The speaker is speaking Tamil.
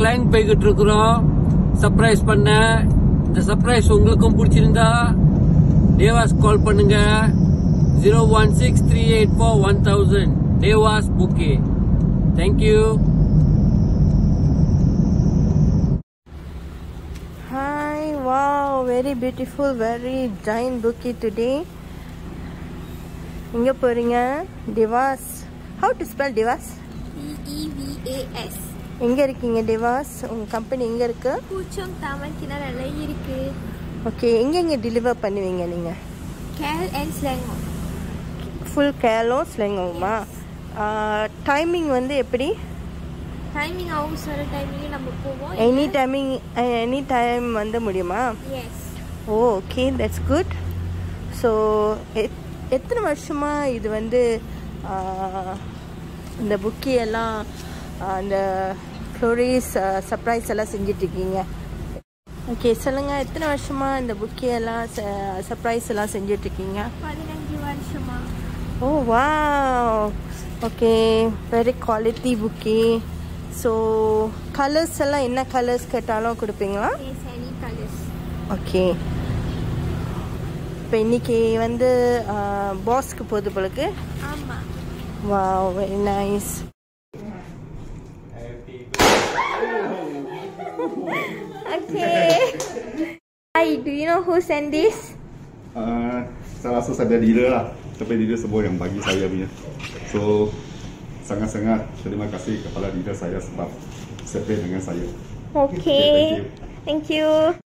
கிளைண்ட் போய்கிட்டு இருக்கிறோம் சர்ப்ரைஸ் பண்ண இந்த சர்ப்ரைஸ் உங்களுக்கும் பிடிச்சிருந்தா தேவாஸ் கால் பண்ணுங்க zero one six three eight four one thousand Deevas bouquet thank you Hi, wow, very beautiful, very giant bouquet today. எங்க போறீங்க Deevas how to spell Deevas E-E-V-A-S எங்க இருக்கீங்க டிவாஸ் உங்க கம்பெனி எங்க இருக்கு பூச்சம் தாமன் கிணறு இருக்கு ஓகே எங்க எங்க டெலிவர் பண்ணுவீங்க நீங்க கேல் அண்ட் ஸ்லேங்கோ ஃபுல் கேலும் ஸ்லெங்கோமா டைமிங் வந்து எப்படி டைமிங் ஆகும் சில டைமிங் நம்ம போவோம் எனி டைமிங் எனி டைம் வந்து முடியுமா yes oh okay that's good so எத்தனை வருஷமாக இது வந்து ஆஹ், இந்த புக்கி எல்லாம் ஆஹ், இந்த ஃப்ளோரிஸ் சர்ப்ரைஸ் எல்லாம் செஞ்சிட்ருக்கீங்க ஓகே சொல்லுங்கள் எத்தனை வருஷமாக இந்த புக்கி எல்லாம் சர்ப்ரைஸ் எல்லாம் செஞ்சிட்ருக்கீங்க பதினஞ்சு வருஷமா oh wow okay very quality bouquet so colours எல்லாம் என்ன கலர்ஸ் கேட்டாலும் கொடுப்பீங்களா எஸ் எனி கலர்ஸ் ஓகே இப்போ இன்னைக்கு வந்து பாஸ்க்கு போகுது போலுக்கு ஆமாம் wow very nice Okay. Hi, do you know who sent this? Uh, saya rasa saya leader lah Tapi leader semua yang bagi saya punya So Sangat-sangat terima kasih kepada leader saya sebab Sepain dengan saya Okay. thank you. Thank you.